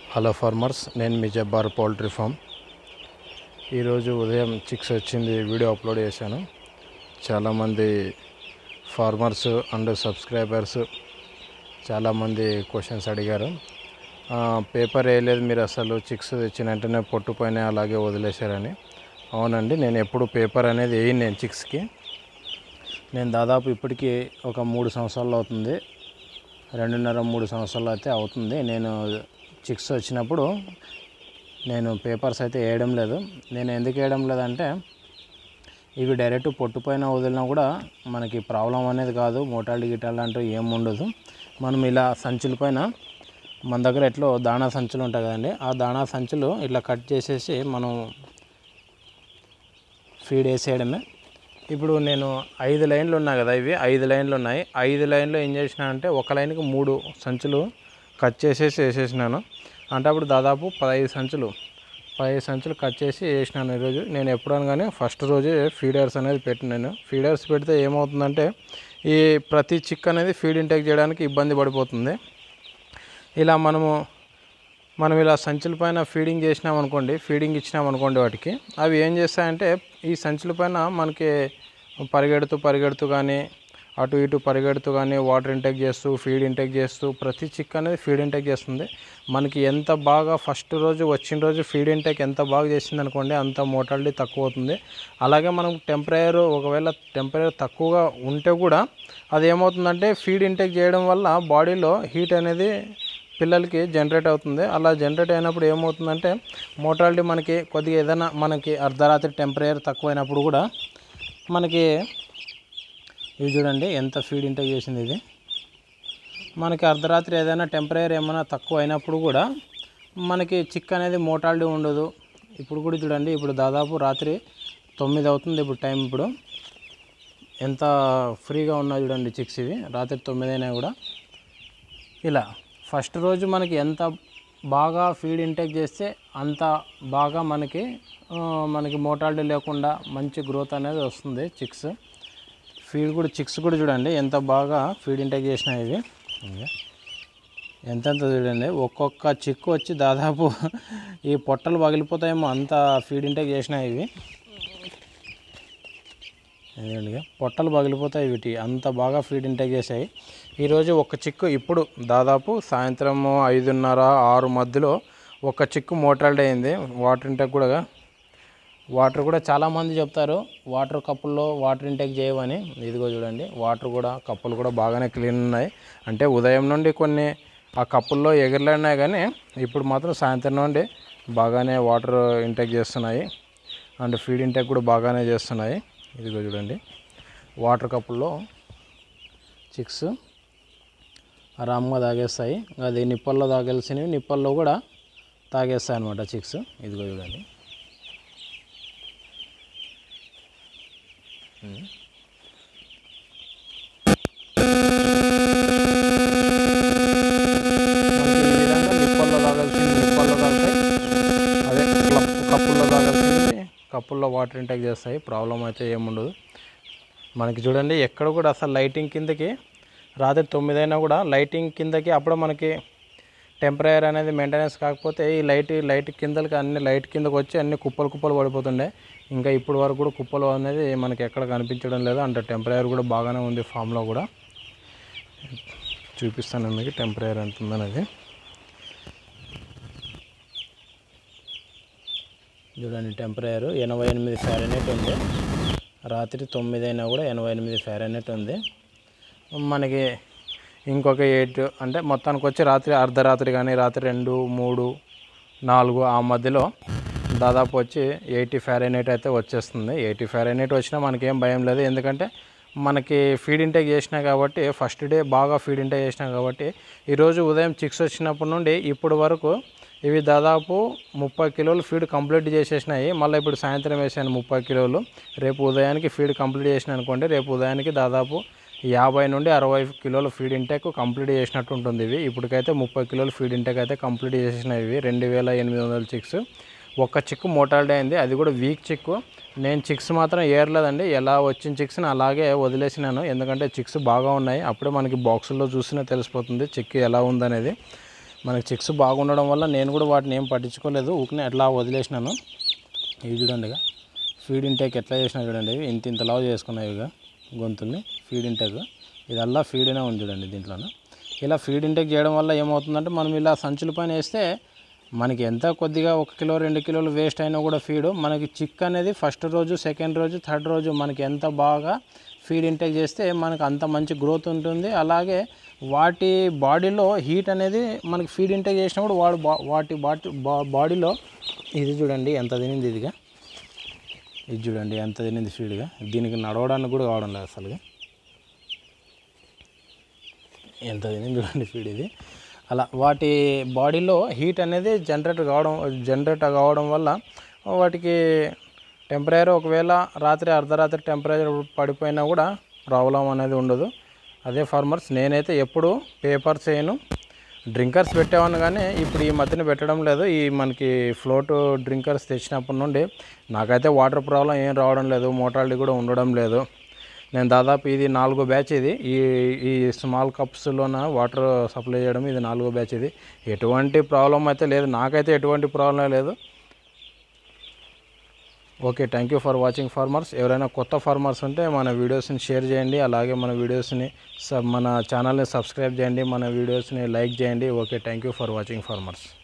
Hello farmers నేను మీ Jabbar poultry farm ఈరోజు ఉదయం చిక్స్ వచ్చింది వీడియో అప్లోడ్ చేశాను చాలామంది ఫార్మర్స్ అండ్ సబ్స్క్రైబర్స్ చాలామంది క్వశ్చన్స్ అడిగారు ఆ, పేపర్ వేయలేదు మీరు అసలు చిక్స్ తెచ్చిన వెంటనే పొట్టుపైన అలాగే వదిలేశారని అవునండి నేను ఎప్పుడు పేపర్ అనేది వేయను నేను చిక్స్కి నేను దాదాపు ఇప్పటికీ ఒక మూడు సంవత్సరాలు అవుతుంది రెండున్నర మూడు సంవత్సరాలు అయితే అవుతుంది నేను చిక్స్ వచ్చినప్పుడు నేను పేపర్స్ అయితే వేయడం లేదు నేను ఎందుకు వేయడం లేదంటే ఇవి డైరెక్ట్ పొట్టు పైన వదిలినా కూడా మనకి ప్రాబ్లం అనేది కాదు మోటాలిటీ గిటాలు అంటూ ఏం ఉండదు మనం ఇలా సంచుల పైన మన దగ్గర ఎట్లో దాణా సంచులు ఉంటాయి కదండి ఆ దాణా సంచులు ఇట్లా కట్ చేసేసి మనం ఫీడ్ వేసేయడమే ఇప్పుడు నేను ఐదు లైన్లు ఉన్నాయి కదా ఇవి ఐదు లైన్లు ఉన్నాయి ఐదు లైన్లో ఏం చేసిన అంటే ఒక లైన్కి మూడు సంచులు కట్ చేసేసి వేసేసినాను అంటే అప్పుడు దాదాపు పదహైదు సంచులు పదహైదు సంచులు కట్ చేసి వేసినాను ఈరోజు నేను ఎప్పుడైనా కానీ ఫస్ట్ రోజే ఫీడర్స్ అనేది పెట్టినాను ఫీడర్స్ పెడితే ఏమవుతుందంటే ఈ ప్రతి చిక్ అనేది ఫీడ్ ఇంటేక్ చేయడానికి ఇబ్బంది పడిపోతుంది ఇలా మనము మనం ఇలా సంచుల పైన ఫీడింగ్ చేసినాం అనుకోండి ఫీడింగ్ ఇచ్చినాం అనుకోండి వాటికి అవి ఏం చేస్తాయంటే ఈ సంచుల పైన మనకి పరిగెడుతూ పరిగెడుతూ కానీ అటు ఇటు పరిగెడుతూ కానీ వాటర్ ఇంటేక్ చేస్తూ ఫీడ్ ఇంటేక్ చేస్తూ ప్రతి చిక్ అనేది ఫీడ్ ఇంటేక్ చేస్తుంది మనకి ఎంత బాగా ఫస్ట్ రోజు వచ్చిన రోజు ఫీడ్ ఇంటేక్ ఎంత బాగా చేసింది అనుకోండి అంత మోటాలిటీ తక్కువ అవుతుంది అలాగే మనం టెంపరేచర్ ఒకవేళ టెంపరేచర్ తక్కువగా ఉంటే కూడా అది ఏమవుతుందంటే ఫీడ్ ఇంటేక్ చేయడం వల్ల బాడీలో హీట్ అనేది పిల్లలకి జనరేట్ అవుతుంది అలా జనరేట్ అయినప్పుడు ఏమవుతుందంటే మోటాలిటీ మనకి కొద్దిగా ఏదైనా మనకి అర్ధరాత్రి టెంపరేచర్ తక్కువైనప్పుడు కూడా మనకి ఇది చూడండి ఎంత ఫీడ్ ఇంటేక్ చేసింది ఇది మనకి అర్ధరాత్రి ఏదైనా టెంపరేచర్ ఏమైనా తక్కువ అయినప్పుడు కూడా మనకి చిక్ అనేది మోటాలిటీ ఉండదు ఇప్పుడు కూడా చూడండి ఇప్పుడు దాదాపు రాత్రి తొమ్మిది అవుతుంది ఇప్పుడు టైం ఇప్పుడు ఎంత ఫ్రీగా ఉన్నా చూడండి చిక్స్ ఇవి రాత్రి తొమ్మిది అయినా కూడా ఇలా ఫస్ట్ రోజు మనకి ఎంత బాగా ఫీడ్ ఇంటేక్ చేస్తే అంత బాగా మనకి ఆ, మనకి మోటాలిటీ లేకుండా మంచి గ్రోత్ అనేది వస్తుంది చిక్స్ ఫీడ్ కూడా చిక్స్ కూడా చూడండి ఎంత బాగా ఫీడ్ ఇంటేక్ చేసినాయి ఇవి ఇదిగో. ఎంతెంత చూడండి ఒక్కొక్క చిక్కు వచ్చి దాదాపు ఈ పొట్టలు పగిలిపోతాయేమో అంత ఫీడ్ ఇంటేక్ చేసినాయి ఇవి ఇదిగోండి ఇక. పొట్టలు పగిలిపోతాయి వీటి అంత బాగా ఫీడ్ ఇంటేక్ చేసాయి ఈరోజు ఒక చిక్కు ఇప్పుడు దాదాపు సాయంత్రం ఐదున్నర ఆరు మధ్యలో ఒక చిక్కు మోటాల్డ్ అయింది వాటర్ ఇంటేక్ కూడా వాటర్ కూడా చాలామంది చెప్తారు వాటర్ కప్పుల్లో వాటర్ ఇంటేక్ చేయవని ఇదిగో చూడండి వాటర్ కూడా కప్పులు కూడా బాగానే క్లీన్ ఉన్నాయి అంటే ఉదయం నుండి కొన్ని ఆ కప్పుల్లో ఎగిరిలాడినాయి కానీ ఇప్పుడు మాత్రం సాయంత్రం నుండి బాగానే వాటర్ ఇంటేక్ చేస్తున్నాయి అండ్ ఫీడ్ ఇంటేక్ కూడా బాగానే చేస్తున్నాయి ఇదిగో చూడండి వాటర్ కప్పుల్లో చిక్స్ ఆరామ్గా తాగేస్తాయి అది నిప్పల్లో తాగాల్సినవి నిప్పల్లో కూడా తాగేస్తాయి అనమాట చిక్స్ ఇదిగో చూడండి మనకి ఈ విధంగా నిప్పల్లో తాగాల్సింది నిప్పల్లో తాగుతాయి అదే క్లప్ కప్పుల్లో తాగాల్సింది కప్పుల్లో వాటర్ ఇంటేక్ చేస్తాయి ప్రాబ్లం అయితే ఏముండదు మనకి చూడండి ఎక్కడ కూడా అసలు లైటింగ్ కిందకి రాత్రి తొమ్మిది అయినా కూడా లైటింగ్ కిందకి అప్పుడు మనకి టెంపరేచర్ అనేది మెయింటెనెన్స్ కాకపోతే ఈ లైట్ లైట్ కిందకి అన్ని లైట్ కిందకి వచ్చి అన్ని కుప్పలు కుప్పలు పడిపోతుండే ఇంకా ఇప్పుడు వరకు కూడా కుప్పలు అనేది మనకి ఎక్కడ కనిపించడం లేదు అంటే టెంపరేచర్ కూడా బాగానే ఉంది ఫామ్లో కూడా చూపిస్తాను మీకు టెంపరేచర్ ఎంత ఉందనేది చూడండి టెంపరేచర్ ఎనభై ఎనిమిది ఫ్యారెనెట్ ఉంది రాత్రి తొమ్మిది అయినా కూడా ఎనభై ఎనిమిది ఫ్యారెనెట్ ఉంది మనకి ఇంకొక ఎయిట్ అంటే మొత్తానికి వచ్చి రాత్రి అర్ధరాత్రి కానీ రాత్రి రెండు మూడు నాలుగు ఆ మధ్యలో దాదాపు వచ్చి ఎయిటీ ఫ్యారెనైట్ అయితే వచ్చేస్తుంది ఎయిటీ ఫ్యారెనైట్ వచ్చినా మనకేం భయం లేదు ఎందుకంటే మనకి ఫీడ్ ఇంటేక్ చేసినా కాబట్టి ఫస్ట్ డే బాగా ఫీడ్ ఇంటేక్ చేసినా కాబట్టి ఈరోజు ఉదయం చిక్స్ వచ్చినప్పటి నుండి ఇప్పుడు వరకు ఇవి దాదాపు ముప్పై కిలోలు ఫీడ్ కంప్లీట్ చేసేసినాయి మళ్ళీ ఇప్పుడు సాయంత్రం వేసాను ముప్పై కిలోలు రేపు ఉదయానికి ఫీడ్ కంప్లీట్ చేసిన అనుకోండి రేపు ఉదయానికి దాదాపు యాభై నుండి అరవై కిలోల ఫీడ్ ఇంటేక్ కంప్లీట్ చేసినట్టు ఉంటుంది ఇవి ఇప్పటికైతే ముప్పై కిలోల ఫీడ్ ఇంటేక్ అయితే కంప్లీట్ చేసేసినాయి ఇవి రెండు వేల ఎనిమిది వందల చిక్స్ ఒక్క చిక్కు మోటాలిటీ అయింది అది కూడా వీక్ చిక్కు నేను చిక్స్ మాత్రం ఏరలేదండి ఎలా వచ్చిన చిక్స్ని అలాగే వదిలేసినాను ఎందుకంటే చిక్స్ బాగా ఉన్నాయి అప్పుడే మనకి బాక్సుల్లో చూసినా తెలిసిపోతుంది చిక్కు ఎలా ఉందనేది మనకి చిక్స్ బాగుండడం వల్ల నేను కూడా వాటిని ఏం పట్టించుకోలేదు ఊరికనే అట్లా వదిలేసినాను ఇవి చూడండి ఇక ఫీడ్ ఇంటేక్ ఎట్లా చేసినా చూడండి ఇవి ఇంత ఇంత లావు చేసుకున్నాయి ఇక గొంతుల్ని ఫీడ్ ఇంటేక్ ఇదల్లా ఫీడ్నే ఉంది చూడండి దీంట్లోన ఇలా ఫీడ్ ఇంటేక్ చేయడం వల్ల ఏమవుతుందంటే మనం ఇలా సంచుల పైన వేస్తే మనకి ఎంత కొద్దిగా ఒక కిలో రెండు కిలోలు వేస్ట్ అయినా కూడా ఫీడ్ మనకి చిక్ అనేది ఫస్ట్ రోజు సెకండ్ రోజు థర్డ్ రోజు మనకి ఎంత బాగా ఫీడ్ ఇంటేక్ చేస్తే మనకు అంత మంచి గ్రోత్ ఉంటుంది అలాగే వాటి బాడీలో హీట్ అనేది మనకి ఫీడ్ ఇంటేక్ చేసినప్పుడు వాడు బా- వాటి బాటి బాడీలో ఇది చూడండి ఎంత తినింది ఇదిగా ఇది చూడండి ఎంత తినింది ఫీడ్గా దీనికి నడవడానికి కూడా కావడం లేదు అసలుగా ఎంత తినింది చూడండి ఫీడ్ ఇది అలా వాటి బాడీలో హీట్ అనేది జనరేట్ కావడం జనరేట్ కావడం వల్ల వాటికి టెంపరేచర్ ఒకవేళ రాత్రి అర్ధరాత్రి టెంపరేచర్ పడిపోయినా కూడా ప్రాబ్లం అనేది ఉండదు అదే ఫార్మర్స్ నేనైతే ఎప్పుడు పేపర్స్ చేయను డ్రింకర్స్ పెట్టేవాడిని కానీ ఇప్పుడు ఈ మధ్యన పెట్టడం లేదు ఈ మనకి ఫ్లోట్ డ్రింకర్స్ తెచ్చినప్పటి నుండి నాకైతే వాటర్ ప్రాబ్లం ఏం రావడం లేదు మోటాలిటీ కూడా ఉండడం లేదు నేను దాదాపు ఇది నాలుగో బ్యాచ్ ఇది ఈ ఈ స్మాల్ కప్స్లోన వాటర్ సప్లై చేయడం ఇది నాలుగో బ్యాచ్ ఇది ఎటువంటి ప్రాబ్లం అయితే లేదు నాకైతే ఎటువంటి ప్రాబ్లం లేదు okay thank you for watching farmers ఎవరైనా కొత్త ఫార్మర్స్ ఉంటే మన వీడియోస్ని షేర్ చేయండి అలాగే మన వీడియోస్ని సబ్ మన ఛానల్ని సబ్స్క్రైబ్ చేయండి మన వీడియోస్ని లైక్ చేయండి okay thank you for watching farmers